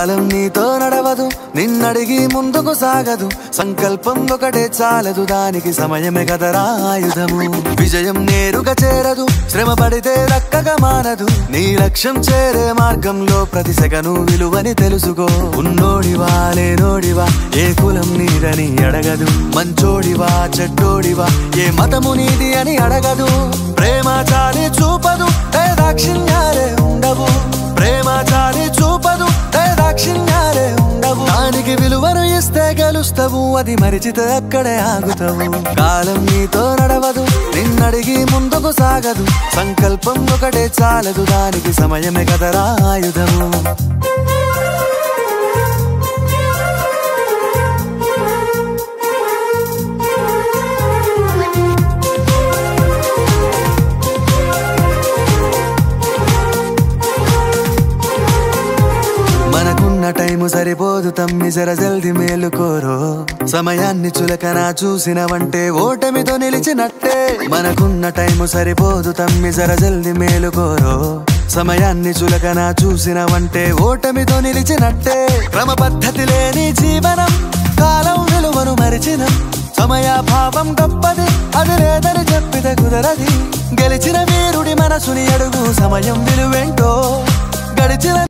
కాలం నీతో నడవదు నిన్నడిగి ముందుకు సాగదు సంకల్పం ఒకటే చాలదు దానికి సమయమే కదరా ఆయుధము విజయం నేరుగా చేరదు శ్రమ పడితే దక్కగా మానదు నీ లక్ష్యం చేరే మార్గంలో ప్రతి సెగను విలువని తెలుసుకో ఉన్నోడివా లేనోడివా ఏ కులం నీదని అడగదు మంచోడివా చెడ్డోడివా ఏ మతము నీది అని అడగదు ప్రేమ చాలి చూపదు ఏ దాక్షిణ్యాలే ఉండవు ప్రేమ చాలి చూపదు ఏ దాక్షిణ్యాలే ఉండవు దానికి విలువను ఇస్తే గెలుస్తావు అది మరిచితే అక్కడే ఆగుతావు కాలం నీతో నడవదు నిన్నడిగి ముందుకు సాగదు సంకల్పం ఒకటే చాలదు దానికి సమయమే కదరా ఆయుధము మనకున్న టైము సరిపోదు తమ్మి జర జల్ది మేలుకోరో సమయాన్ని చులకన చూసినవంటే ఓటమితో నిలిచినట్టే మనకున్న టైము సరిపోదు తమ్మి జర జల్ది మేలుకోరో సమయాన్ని చులకన చూసినవంటే ఓటమితో నిలిచినట్టే క్రమ పద్ధతి లేని జీవనం కాలం విలువను మరిచిన సమయాభావం గొప్పది అది లేదని చెప్పితే కుదరది గెలిచిన వీరుడి మనసుని అడుగు సమయం విలువేంటో గడిచిన